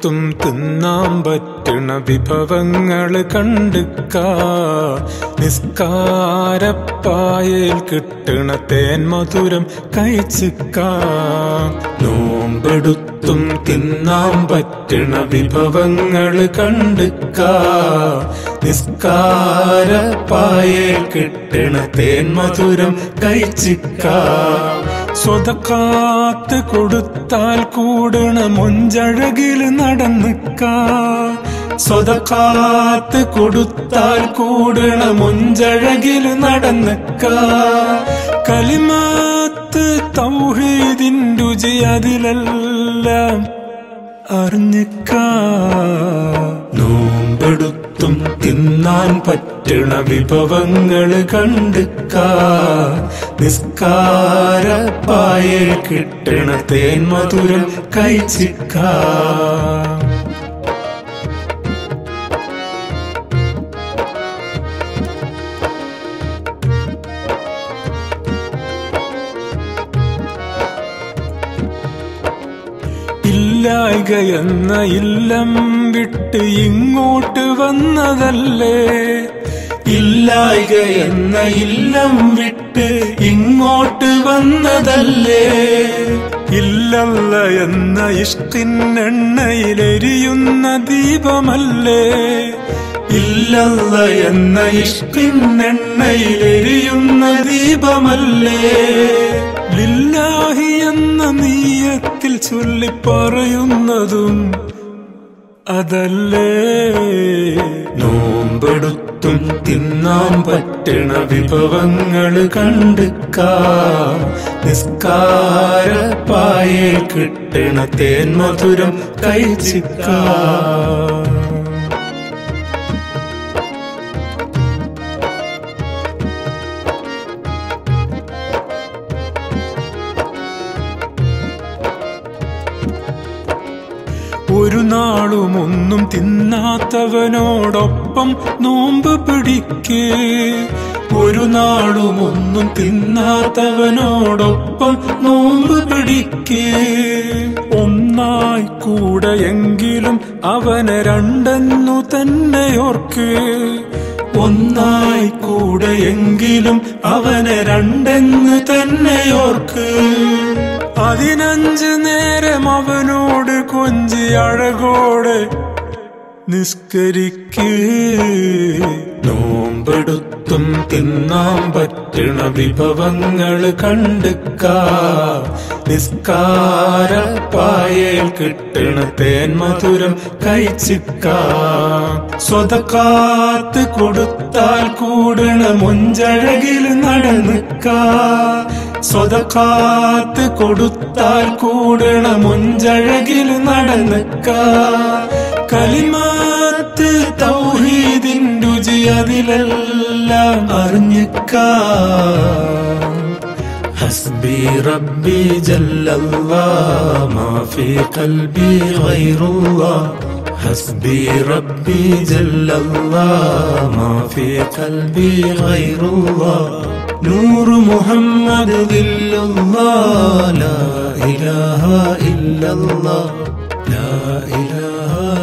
കൊടുത്തും തിന്നാൻ പറ്റണ വിഭവങ്ങള് കണ്ടുക്ക നിസ്കാരപ്പായയിൽ കിട്ടണ തേൻ മധുരം കഴിച്ചിക്ക നോമ്പെടുത്തും തിന്നാൻ പറ്റണ വിഭവങ്ങള് കണ്ടുക്ക നിസ്കാരപ്പായയിൽ കിട്ടണ തേൻ മധുരം കഴിച്ചിക്ക സ്വതക്കാത്ത് കൊടുത്താൽ കൂടണ മൊഞ്ചഴകിൽ നടന്നിക്ക സ്വതക്കാത്ത് കൊടുത്താൽ കൂടണ മൊഞ്ചഴകിൽ നടന്നിക്ക കലിമാത്ത് തൗഹീദിൻ രുചി അതിലെല്ലാം അറിഞ്ഞിക്ക നോമ്പെടുത്തും തിന്നാൻ പറ്റണ വിഭവങ്ങള് കണ്ടുക്ക നിസ്കാരപ്പായൽ കിട്ടണ തേൻ മധുരം കഴിച്ചിക്ക ഇല്ലായ്ക എന്ന ഇല്ലം വിട്ട് ഇങ്ങോട്ട് വന്നതല്ലേ ഇല്ലായ്ക എന്ന ഇല്ലം വിട്ട് ഇങ്ങോട്ട് വന്നതല്ലേ ഇല്ലല്ല എന്ന ഇഷ്ടിനെണ്ണയിലെരിയുന്ന ദീപമല്ലേ ഇല്ലല്ല എന്ന ഇഷ്ടിനെണ്ണയിലെരിയുന്ന ദീപമല്ലേ ലില്ലാഹി എന്ന നീയത്തിൽ ചൊല്ലി പറയുന്നതും അതല്ലേ നോമ്പെടുത്തും തിന്നാൻ പറ്റണ വിഭവങ്ങള് കണ്ടുക്ക നിസ്കാരപ്പായേ കിട്ടണ തേൻ മധുരം കഴിച്ചിക്ക ഒരു നാളും ഒന്നും തിന്നാത്തവനോടൊപ്പം നോമ്പ് പിടിക്കേ ഒരു നാളും ഒന്നും തിന്നാത്തവനോടൊപ്പം നോമ്പ് പിടിക്കേ ഒന്നായി കൂടെ എങ്കിലും അവനെ രണ്ടെന്നു തന്നെ ഓർക്ക് ഒന്നായി കൂടെ എങ്കിലും അവനെ രണ്ടെന്ന് തന്നെ ഓർക്ക് പതിനഞ്ച് നേരം അവനോട് കൊഞ്ചി അഴകോടെ നിസ്കരിക്കേ നോമ്പെടുത്തും തിന്നാൻ പറ്റണ വിഭവങ്ങള് കണ്ടുക്ക നിസ്കാരപ്പായൽ കിട്ടണ തേൻ മധുരം കഴിച്ചിക്ക സ്വതക്കാത്ത് കൊടുത്താൽ കൂടണ മുഞ്ചഴകിൽ നടന്നിക്ക സ്വതക്കാത്ത് കൊടുത്താൽ കൂടണ മുഞ്ചഴകിൽ നടന്നിക്ക കലിമാത്ത് തൗഹീദിൻ രുചി അതിലെല്ലാം അറിഞ്ഞിക്ക حسبي ربي جل الله ما في قلبي غير الله حسبي ربي جل الله ما في قلبي غير الله نور محمد ظل الله لا إله إلا الله لا إله